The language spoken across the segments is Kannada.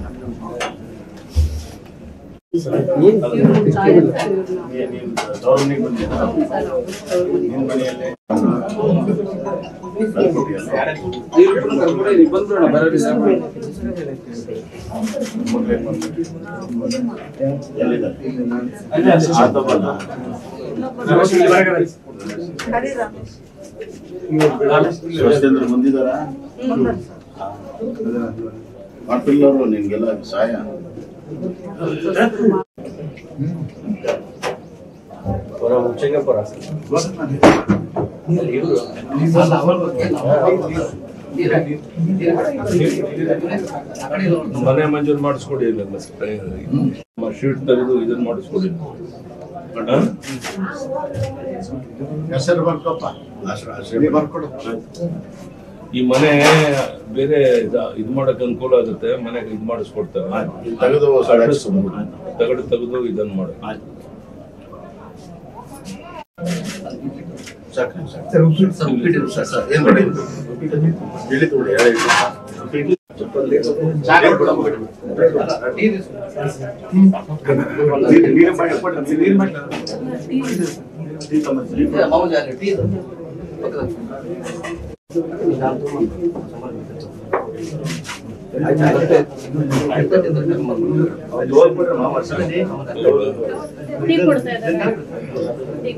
ನೀನು ಗೌರ್ಮೆಂಟ್ ಬಂದಿದ್ದ ನಿನ್ನ ಮನೆಯಲ್ಲೇ ಶಿವಚಂದ್ರ ಬಂದಿದಾರ ಮಾಡ್ತಿಲ್ಲವರು ನಿನ್ಗೆಲ್ಲ ಸಹಾಯ ಮನೆ ಮಂಜೂರು ಮಾಡಿಸ್ಕೊಡಿ ಶೀಟ್ ತೆಗೆದು ಇದನ್ನ ಮಾಡಿಸ್ಕೊಡಿ ಹೆಸರು ಬರ್ಕೊಪ್ಪ ಆಶ್ರಯ ಬರ್ಕೊಡು ಈ ಮನೆ ಬೇರೆ ಇದ- ಇದ್ ಮಾಡಕ್ ಅನುಕೂಲ ಆಗುತ್ತೆ ಮನೆಗೆ ಇದ್ ಮಾಡಿಸ್ಕೊಡ್ತಾರೆ ಇದು ತೆಗೆದು ತಗಡು ತೆಗೆದು ಇದನ್ನ ಮಾಡು ಸಾಕು ಸಾಕು ಏನ್ ಮಾಡಿ ತಿಳಿತು ಬಿಡಿ ಹೇಳಿ ಸಾಕು ಬಿಡಮ್ಮ. ಟೀ ಕೊಡ್ತಾ ಇದ್ದಾರೆ ಟೀ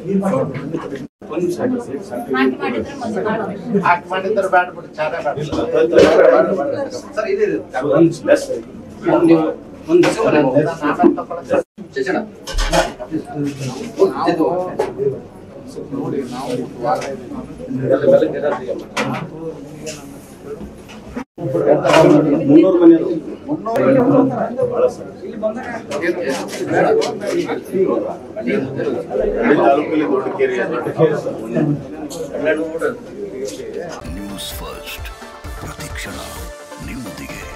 ನಾಟಿ ಮಾಡಿದ್ರೆ ಮತ್ತೆ ಮಾಡೋದು ಹಾಕ್ ಮಾಡಿದ್ರೆ ಬೇಡ ಬಿಡು ಚಾರ ಮುನ್ನೂರು ಮನೆ ತಾಲೂಕಲ್ಲಿ ದೊಡ್ಡ ಕೇರಿ ದೊಡ್ಡ ಕೇರಿ ನ್ಯೂಸ್ ಫಸ್ಟ್ ಪ್ರತಿಕ್ಷಣ ನಿಮ್ಮೊಂದಿಗೆ